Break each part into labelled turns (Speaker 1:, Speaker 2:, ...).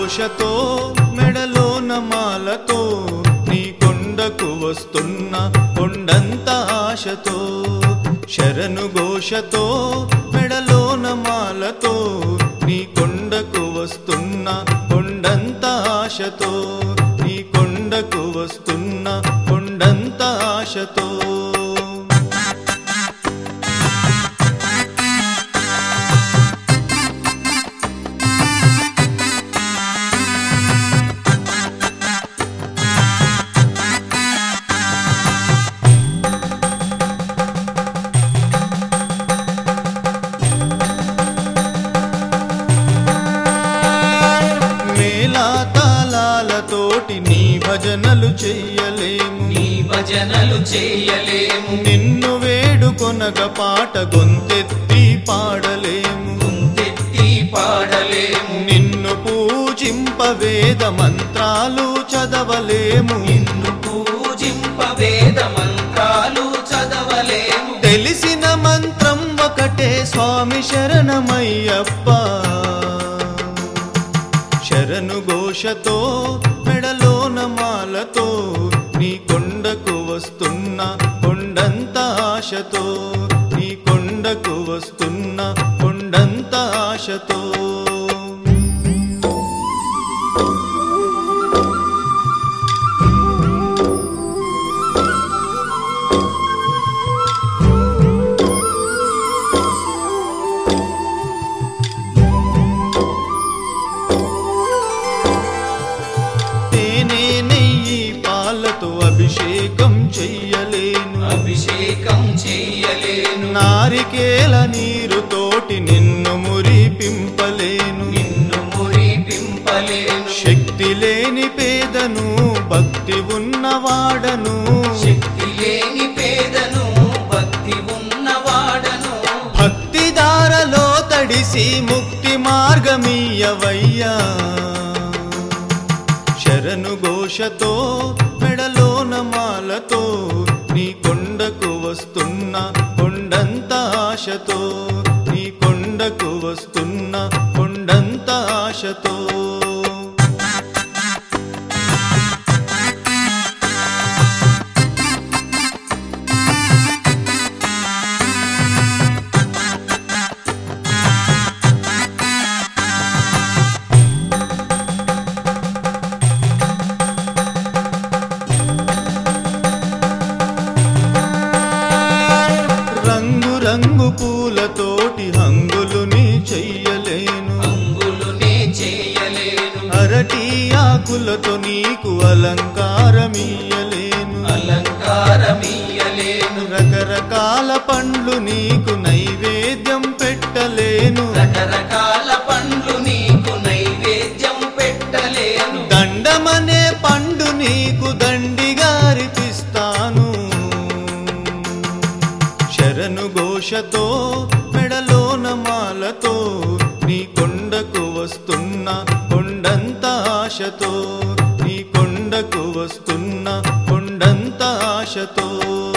Speaker 1: ఘోషతో మెడలోన మాలతో నీ కొండకు వస్తున్న కొండంత ఆశతో శరణు ఘోషతో మెడలోన మాలతో నీ కొండకు వస్తున్న కొండంత ఆశతో నీ కొండకు వస్తున్న కొండంత ఆశతో మేళా తాళాలతోటి నీ భజనలు చెయ్యలేము
Speaker 2: నీ భజనలు చేయలేము
Speaker 1: నిన్ను వేడుకొనగ పాట గొంతెత్తి పాడలేము
Speaker 2: గుంతెత్తి పాడలేము
Speaker 1: నిన్ను పూజింప వేద మంత్రాలు చదవలేము
Speaker 2: నిన్ను పూజింప వేద మంత్రాలు చదవలేము
Speaker 1: తెలిసిన మంత్రం ఒకటే స్వామి శరణమయ్యప్ప శరణు ఘోషతో మెడలోన మాలతో నీ కొండకు వస్తున్న కొండంత ఆశతో నీ కొండకు వస్తున్న కొండంత ఆశతో తేనె నెయ్యి పాలతో అభిషేకం చెయ్యలేను
Speaker 2: అభిషేకం చేయలేను
Speaker 1: నారికేల నీరుతోటి నిన్ను మురిపింపలేను
Speaker 2: నిన్ను మురిపింపలేను
Speaker 1: శక్తి లేని పేదను భక్తి ఉన్నవాడను
Speaker 2: శక్తి లేని పేదను భక్తి ఉన్నవాడను
Speaker 1: భక్తి దారలో తడిసి ముక్తి మార్గమీయవయ్యా శరణు ఘోషతో మెడలోన మాలతో నీ కొండకు వస్తున్న కొండంత ఆశతో నీ కొండకు వస్తున్న కొండంత ఆశతో రంగు రంగు పూలతోటి హంగులుని చెయ్యలేను
Speaker 2: అంగులునే చేయలేను
Speaker 1: అరటి ఆకులతో నీకు అలంకారమీయలేను
Speaker 2: అలంకారమీయలేను
Speaker 1: రకరకాల పండ్లు నీకు నైవేద్యం పెట్టలేను
Speaker 2: రకరకాల పండ్లు నీకు నైవేద్యం పెట్టలేను
Speaker 1: దండమనే పండు నీకు దండిగారిపిస్తాను శరణు ఘోషతో మెడలోన మాలతో నీ కొండకు వస్తున్న కొండంత ఆశతో నీ కొండకు వస్తున్న కొండంత ఆశతో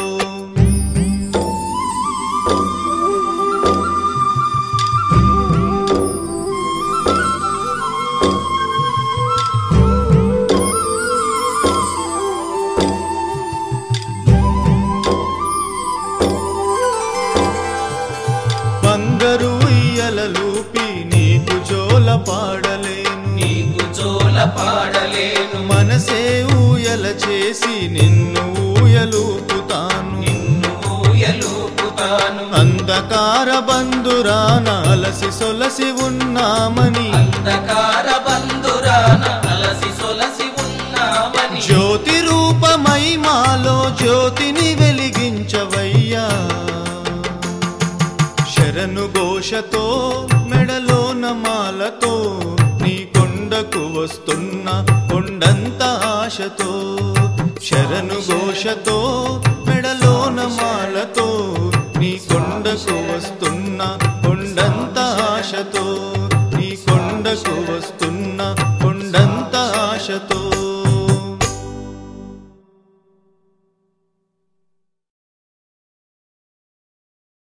Speaker 1: బంగారు ఇయ్యలలూపి నీకు జోల పాడలేను
Speaker 2: నీకు జోల పాడలేను
Speaker 1: మనసే ఊయల చేసి నిన్ను ఊయలూపుతాను
Speaker 2: నిన్ను ఊయలూపుతాను
Speaker 1: అంధకార బంధురాన అలసి సొలసి ఉన్నామని
Speaker 2: అంధకార బంధురాన అలసి సొలసి ఉన్నామని
Speaker 1: జ్యోతి రూపమై మాలో జ్యోతిని వెలిగించవయ్యా శరణు ఘోషతో మెడలోన మాలతో నీ కొండకు వస్తున్న కొండంత ఆశతో శరణు ఘోషతో మెడలోన మాలతో నీ కొండకు వస్తున్న కొండంత ఆశతో నీ కొండకు వస్తున్న